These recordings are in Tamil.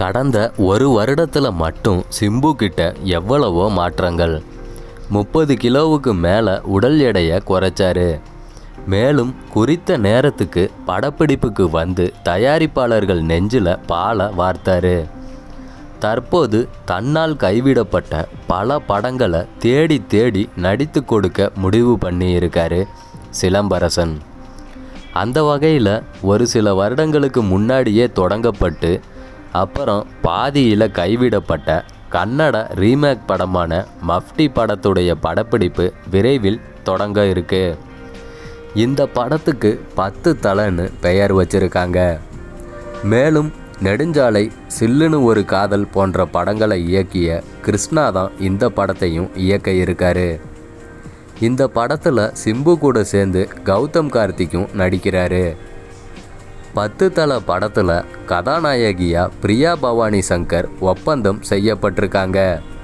கடந்த ஒரு வருடத்தில் மட்டும் சிம்பு கிட்ட எவ்வளவோ மாற்றங்கள் முப்பது கிலோவுக்கு மேலே உடல் எடையை குறைச்சாரு மேலும் குறித்த நேரத்துக்கு படப்பிடிப்புக்கு வந்து தயாரிப்பாளர்கள் நெஞ்சில் பாலை வார்த்தாரு தற்போது தன்னால் கைவிடப்பட்ட பல படங்களை தேடி தேடி நடித்து கொடுக்க முடிவு பண்ணியிருக்காரு சிலம்பரசன் அந்த வகையில் ஒரு சில வருடங்களுக்கு முன்னாடியே தொடங்கப்பட்டு அப்புறம் பாதியில் கைவிடப்பட்ட கன்னட ரீமேக் படமான மஃப்டி படத்துடைய படப்பிடிப்பு விரைவில் தொடங்க இருக்கு இந்த படத்துக்கு பத்து தலைன்னு பெயர் வச்சிருக்காங்க மேலும் நெடுஞ்சாலை சில்லுன்னு ஒரு காதல் போன்ற படங்களை இயக்கிய கிருஷ்ணா தான் இந்த படத்தையும் இயக்க இருக்காரு இந்த படத்தில் சிம்பு கூட சேர்ந்து கௌதம் கார்த்திக்கும் நடிக்கிறாரு பத்து தல படத்தில் கதாநாயகியா பிரியா பவானி சங்கர் ஒப்பந்தம் செய்யப்பட்டிருக்காங்க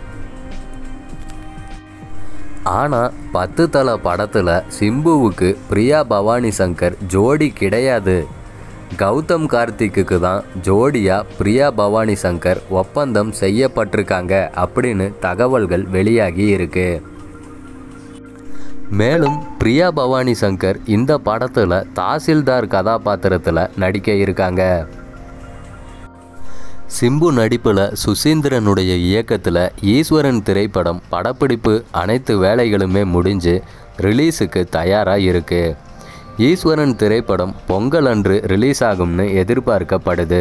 ஆனால் பத்து தல படத்தில் சிம்புவுக்கு பிரியா பவானி சங்கர் ஜோடி கிடையாது கௌதம் கார்த்திக்குக்கு தான் ஜோடியா பிரியா பவானி சங்கர் ஒப்பந்தம் செய்யப்பட்டிருக்காங்க அப்படின்னு தகவல்கள் வெளியாகி இருக்கு மேலும் பிரியா பவானி சங்கர் இந்த படத்தில் தாசில்தார் கதாபாத்திரத்தில் நடிக்க இருக்காங்க சிம்பு நடிப்பில் சுசீந்திரனுடைய இயக்கத்தில் ஈஸ்வரன் திரைப்படம் படப்பிடிப்பு அனைத்து வேலைகளுமே முடிஞ்சு ரிலீஸுக்கு தயாராக இருக்கு ஈஸ்வரன் திரைப்படம் பொங்கல் அன்று ரிலீஸ் ஆகும்னு எதிர்பார்க்கப்படுது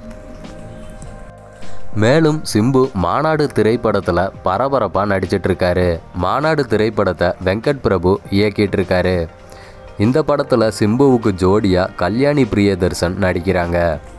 மேலும் சிம்பு மாநாடு திரைப்படத்தில் பரபரப்பாக நடிச்சிட்டு இருக்காரு மாநாடு திரைப்படத்தை வெங்கட் பிரபு இயக்கிட்டு இருக்காரு இந்த படத்தில் சிம்புவுக்கு ஜோடியாக கல்யாணி பிரியதர்சன் நடிக்கிறாங்க